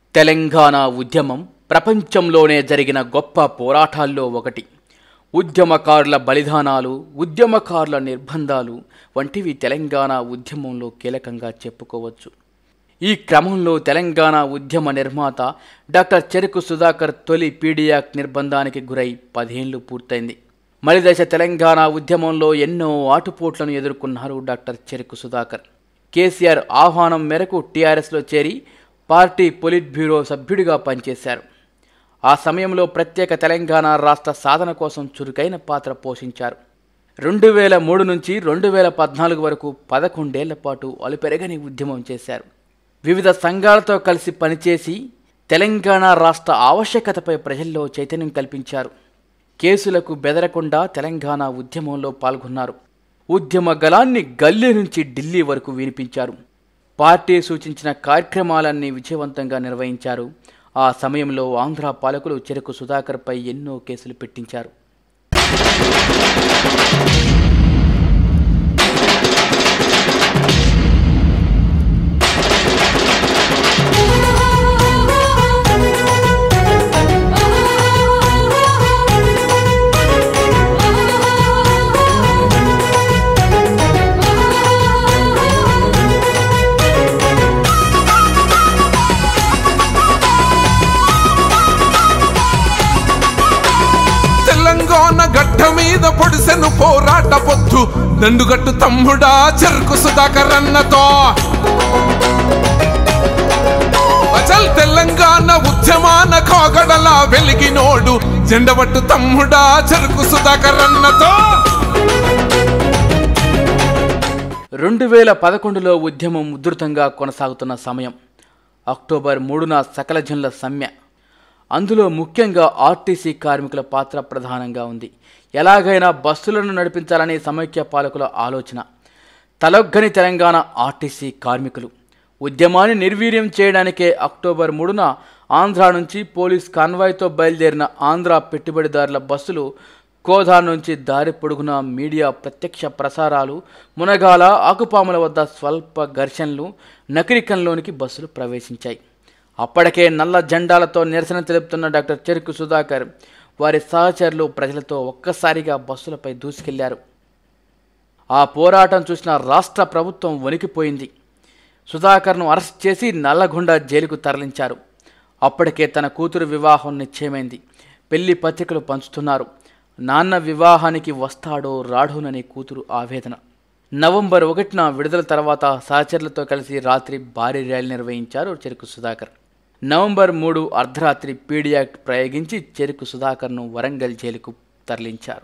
తెలంగాణ ఉద్యమం ప్రపంచంలోనే జరిగిన గొప్ప పోరాటాల్లో ఒకటి ఉద్యమకారుల బలిదానాలు ఉద్యమకారుల నిర్బంధాలు వంటివి తెలంగాణ ఉద్యమంలో కీలకంగా చెప్పుకోవచ్చు ఈ క్రమంలో తెలంగాణ ఉద్యమ నిర్మాత డాక్టర్ చెరుకు సుధాకర్ తొలి పీడియాక్ నిర్బంధానికి గురై పదేళ్లు పూర్తయింది మలిదశ తెలంగాణ ఉద్యమంలో ఎన్నో ఆటుపోట్లను ఎదుర్కొన్నారు డాక్టర్ చెరుకు సుధాకర్ కేసీఆర్ ఆహ్వానం మేరకు టీఆర్ఎస్లో చేరి పార్టీ పొలిట్ బ్యూరో సభ్యుడిగా పనిచేశారు ఆ సమయంలో ప్రత్యేక తెలంగాణ రాష్ట్ర సాధన కోసం చురుకైన పాత్ర పోషించారు రెండు వేల మూడు నుంచి రెండు వేల పద్నాలుగు వరకు పదకొండేళ్ల పాటు అలుపెరగని ఉద్యమం చేశారు వివిధ సంఘాలతో కలిసి పనిచేసి తెలంగాణ రాష్ట్ర ఆవశ్యకతపై ప్రజల్లో చైతన్యం కల్పించారు కేసులకు బెదరకుండా తెలంగాణ ఉద్యమంలో పాల్గొన్నారు ఉద్యమ గలాన్ని గల్లీ నుంచి ఢిల్లీ వరకు వినిపించారు పార్టీ సూచించిన కార్యక్రమాలన్నీ విజయవంతంగా నిర్వహించారు ఆ సమయంలో ఆంధ్ర పాలకులు చెరుకు సుధాకర్పై ఎన్నో కేసులు పెట్టించారు తెలంగాణ గడ్డ మీద పొడిసెను పోరాట పొద్దు దండుగట్టు తమ్ముడా చెరుకు సుధాకర్ అన్నతో అచల్ తెలంగాణ ఉద్యమాన కాగడలా వెలిగినోడు జెండబట్టు తమ్ముడా చెరుకు సుధాకర్ అన్నతో రెండు వేల పదకొండులో ఉద్యమం ఉధృతంగా కొనసాగుతున్న సమయం అక్టోబర్ మూడున సకల జనుల సమ్మె అందులో ముఖ్యంగా ఆర్టీసీ కార్మికుల పాత్ర ప్రధానంగా ఉంది ఎలాగైనా బస్సులను నడిపించాలని సమైక్య పాలకుల ఆలోచన తలొగ్గని తెలంగాణ ఆర్టీసీ కార్మికులు ఉద్యమాన్ని నిర్వీర్యం చేయడానికే అక్టోబర్ మూడున ఆంధ్ర నుంచి పోలీస్ కాన్వాయ్తో బయలుదేరిన ఆంధ్ర పెట్టుబడిదారుల బస్సులు కోదా నుంచి దారి పొడుగున మీడియా ప్రత్యక్ష ప్రసారాలు మునగాల ఆకుపాముల వద్ద స్వల్ప ఘర్షణలు నకిరికంలోనికి బస్సులు ప్రవేశించాయి అప్పటికే నల్ల జెండాలతో నిరసన తెలుపుతున్న డాక్టర్ చెరుకు సుధాకర్ వారి సహచరులు ప్రజలతో ఒక్కసారిగా బస్సులపై దూసుకెళ్లారు ఆ పోరాటం చూసిన రాష్ట్ర ప్రభుత్వం వణికిపోయింది సుధాకర్ను అరెస్ట్ చేసి నల్లగొండ జైలుకు తరలించారు అప్పటికే తన కూతురు వివాహం నిశ్చయమైంది పెళ్లి పత్రికలు పంచుతున్నారు నాన్న వివాహానికి వస్తాడో రాడోనని కూతురు ఆవేదన నవంబర్ ఒకటిన విడుదల తర్వాత సహచరులతో కలిసి రాత్రి భారీ ర్యాలీ నిర్వహించారు చెరుకు సుధాకర్ నవంబర్ మూడు అర్ధరాత్రి పీడీ యాక్ట్ ప్రయోగించి చెరుకు సుధాకర్ను వరంగల్ జైలుకు తరలించారు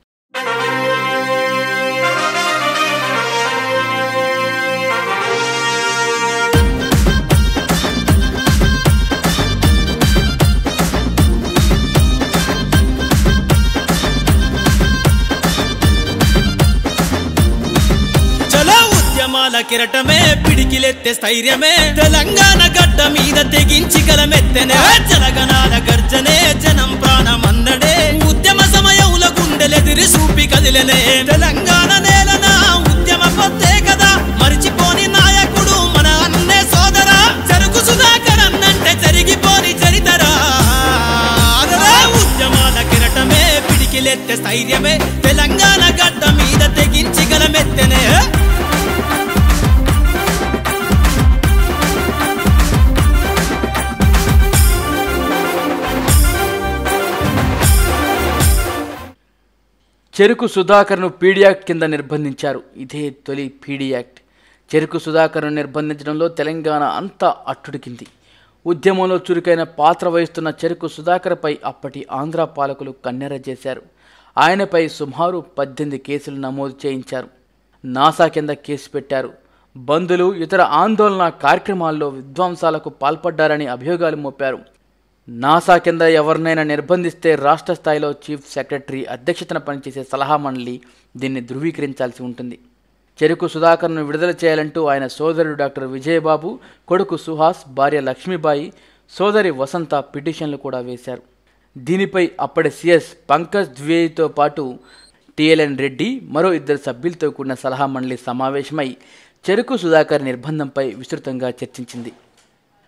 చలో ఉద్యమాల కిరటమే పిడికిలెత్తే స్థైర్యమే తెలంగాణ గడ్డ మీద తెగించి గలమెత్తెనే జనగణాల గర్జనే జనం ప్రాణమన్నడే ఉద్యమ సమయంలో గుండెలెదిరి చూపి కదిలనే తెలంగాణ నేలన ఉద్యమ పొత్తే కదా మరిచిపోని నాయకుడు మన అన్నే సోదరా చెరుకు సుధాకర్ అన్నంటే జరిగిపోని చరితరా అదరా ఉద్యమాల కిరటమే పిడికిలెత్తే స్థైర్యమే తెలంగాణ గడ్డ మీద తెగించి గలమెత్తెనే చెరుకు సుధాకర్ను పీడియాక్ట్ కింద నిర్బంధించారు ఇదే తొలి పీడీ యాక్ట్ చెరుకు సుధాకర్ను నిర్బంధించడంలో తెలంగాణ అంతా అట్టుడికింది ఉద్యమంలో చురుకైన పాత్ర వహిస్తున్న చెరుకు సుధాకర్పై అప్పటి ఆంధ్ర పాలకులు కన్నెర చేశారు ఆయనపై సుమారు పద్దెనిమిది కేసులు నమోదు చేయించారు నాసా కింద కేసు పెట్టారు బంధులు ఇతర ఆందోళన కార్యక్రమాల్లో విధ్వంసాలకు పాల్పడ్డారని అభియోగాలు మోపారు నాసా కింద ఎవరినైనా నిర్బంధిస్తే రాష్ట్ర స్థాయిలో చీఫ్ సెక్రటరీ అధ్యక్షతన పనిచేసే సలహా మండలి దీన్ని ధృవీకరించాల్సి ఉంటుంది చెరుకు సుధాకర్ను విడుదల చేయాలంటూ ఆయన సోదరుడు డాక్టర్ విజయబాబు కొడుకు సుహాస్ భార్య లక్ష్మీబాయి సోదరి వసంత పిటిషన్లు కూడా వేశారు దీనిపై అప్పటి సిఎస్ పంకజ్ ద్వివేదితో పాటు టిఎల్ఎన్ రెడ్డి మరో ఇద్దరు సభ్యులతో కూడిన సలహా మండలి సమావేశమై చెరుకు సుధాకర్ నిర్బంధంపై విస్తృతంగా చర్చించింది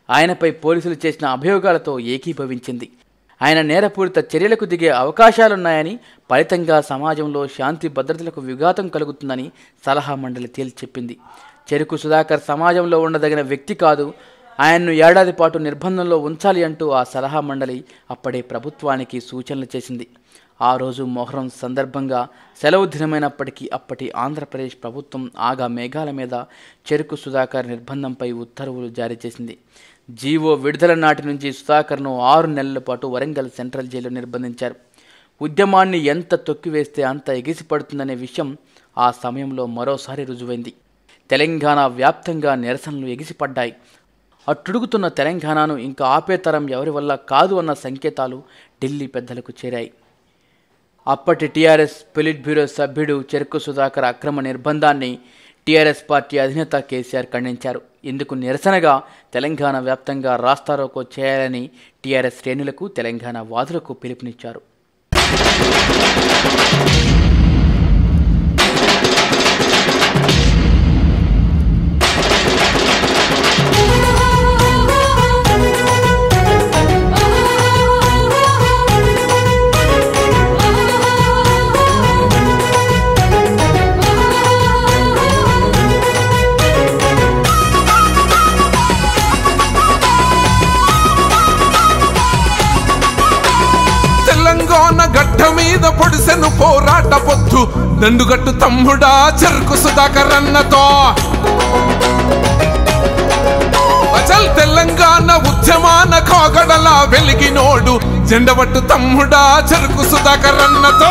ఆయనపై పోలీసులు చేసిన అభియోగాలతో ఏకీభవించింది ఆయన నేరపూరిత చర్యలకు దిగే అవకాశాలున్నాయని ఫలితంగా సమాజంలో శాంతి భద్రతలకు విఘాతం కలుగుతుందని సలహా మండలి తేల్చెప్పింది చెరుకు సుధాకర్ సమాజంలో ఉండదగిన వ్యక్తి కాదు ఆయన్ను ఏడాది పాటు నిర్బంధంలో ఉంచాలి అంటూ ఆ సలహా మండలి అప్పుడే ప్రభుత్వానికి సూచనలు చేసింది ఆ రోజు మొహరం సందర్భంగా సెలవు దినమైనప్పటికీ అప్పటి ఆంధ్రప్రదేశ్ ప్రభుత్వం ఆగా మేఘాల మీద చెరుకు సుధాకర్ నిర్బంధంపై ఉత్తర్వులు జారీ చేసింది జీవో విడుదల నాటి నుంచి సుధాకర్ను ఆరు నెలల పాటు వరంగల్ సెంట్రల్ జైల్లో నిర్బంధించారు ఉద్యమాన్ని ఎంత తొక్కివేస్తే అంత ఎగిసిపడుతుందనే విషయం ఆ సమయంలో మరోసారి రుజువైంది తెలంగాణ వ్యాప్తంగా నిరసనలు ఎగిసిపడ్డాయి అట్టుడుగుతున్న తెలంగాణను ఇంకా ఆపే తరం ఎవరి వల్ల కాదు అన్న సంకేతాలు ఢిల్లీ పెద్దలకు చేరాయి అప్పటి టీఆర్ఎస్ పొలిట్ బ్యూరో సభ్యుడు చెరుకు సుధాకర్ అక్రమ నిర్బంధాన్ని టీఆర్ఎస్ పార్టీ అధినేత కేసీఆర్ ఖండించారు ఇందుకు నిరసనగా తెలంగాణ వ్యాప్తంగా రాస్తారోకో చేయాలని టీఆర్ఎస్ శ్రేణులకు తెలంగాణ వాదులకు పిలుపునిచ్చారు తెలంగాణ గడ్డ మీద పొడిసెను పోరాట పొత్తు దండుగట్టు తమ్ముడా చెరుకు సుధాకర్ అన్నతో అచల్ తెలంగాణ ఉద్యమాన కాగడల వెలిగినోడు జెండబట్టు తమ్ముడా చెరుకు సుధాకర్ అన్నతో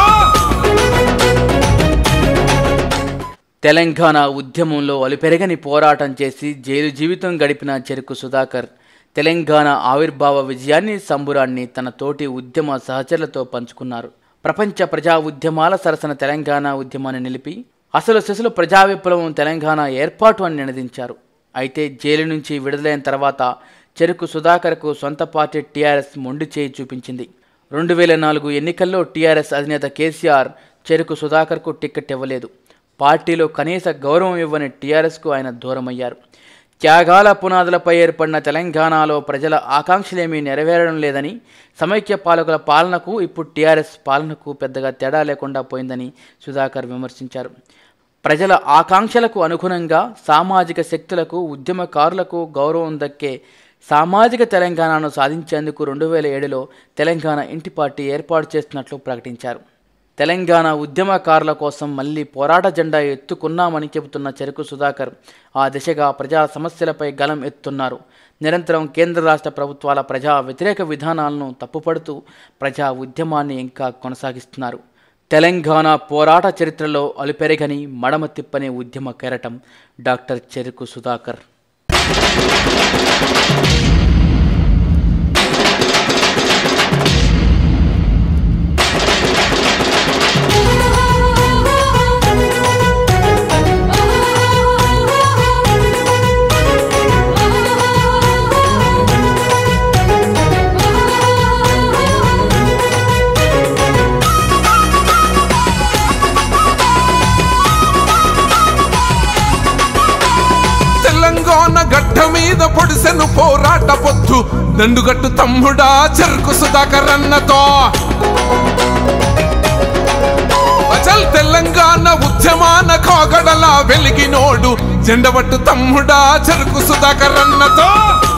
తెలంగాణ ఉద్యమంలో అలుపెరగని పోరాటం చేసి జైలు జీవితం గడిపిన చెరుకు సుధాకర్ తెలంగాణ ఆవిర్భావ విజయాన్ని సంబురాన్ని తన తోటి ఉద్యమ సహచరులతో పంచుకున్నారు ప్రపంచ ప్రజా ఉద్యమాల సరసన తెలంగాణ ఉద్యమాన్ని నిలిపి అసలు సెసలు ప్రజా విప్లవం తెలంగాణ ఏర్పాటు అని నినదించారు అయితే జైలు నుంచి విడుదలైన తర్వాత చెరుకు సుధాకర్కు సొంత పార్టీ టీఆర్ఎస్ మొండి చేయి చూపించింది రెండు వేల నాలుగు ఎన్నికల్లో టీఆర్ఎస్ అధినేత కేసీఆర్ చెరుకు సుధాకర్కు టిక్కెట్ ఇవ్వలేదు పార్టీలో కనీస గౌరవం ఇవ్వని టీఆర్ఎస్కు ఆయన దూరమయ్యారు త్యాగాల పునాదులపై ఏర్పడిన తెలంగాణలో ప్రజల ఆకాంక్షలేమీ నెరవేరడం లేదని సమైక్య పాలకుల పాలనకు ఇప్పుడు టీఆర్ఎస్ పాలనకు పెద్దగా తేడా లేకుండా పోయిందని సుధాకర్ విమర్శించారు ప్రజల ఆకాంక్షలకు అనుగుణంగా సామాజిక శక్తులకు ఉద్యమకారులకు గౌరవం దక్కే సామాజిక తెలంగాణను సాధించేందుకు రెండు వేల ఏడులో తెలంగాణ ఇంటి పార్టీ ఏర్పాటు చేస్తున్నట్లు ప్రకటించారు తెలంగాణ ఉద్యమకారుల కోసం మళ్ళీ పోరాట జెండా ఎత్తుకున్నామని చెబుతున్న చెరుకు సుధాకర్ ఆ దిశగా ప్రజా సమస్యలపై గలం ఎత్తున్నారు నిరంతరం కేంద్ర రాష్ట్ర ప్రభుత్వాల ప్రజా వ్యతిరేక విధానాలను తప్పుపడుతూ ప్రజా ఉద్యమాన్ని ఇంకా కొనసాగిస్తున్నారు తెలంగాణ పోరాట చరిత్రలో అలుపెరగని మడమ తిప్పని ఉద్యమ కెరటం డాక్టర్ చెరుకు సుధాకర్ తెలంగాణ గడ్డ మీద పొడిసెను పోరాట పొత్తు దండుగట్టు తమ్ముడా చెరుకు సుధాకర్ అన్నతో అచల్ తెలంగాణ ఉద్యమాన కాగడల వెలిగినోడు జెండబట్టు తమ్ముడా చెరుకు సుధాకర్ అన్నతో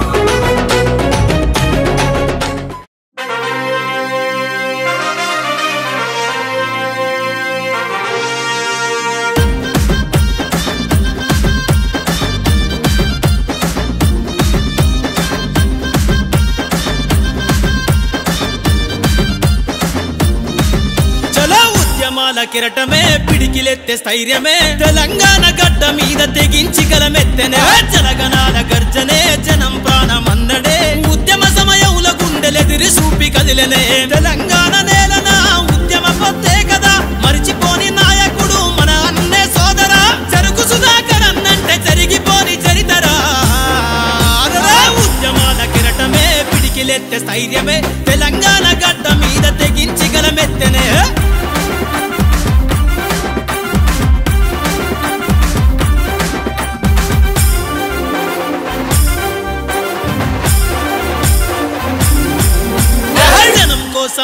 చలో ఉద్యమాల కిరటమే పిడికిలెత్తే స్థైర్యమే తెలంగాణ గడ్డ మీద తెగించి గలమెత్తెనే జనగణాల గర్జనే జనం ప్రాణమన్నడే ఉద్యమ సమయంలో గుండెలెదిరి చూపి కదిలనే తెలంగాణ నేలన ఉద్యమ పొత్తే కదా మరిచిపోని నాయకుడు మన అన్నే సోదరా చెరుకు సుధాకర్ అన్నంటే జరిగిపోని చరితరా అదరా ఉద్యమాల కిరటమే పిడికిలెత్తే స్థైర్యమే తెలంగాణ గడ్డ మీద తెగించి గలమెత్తెనే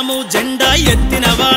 కోసము జెండా ఎత్తినవా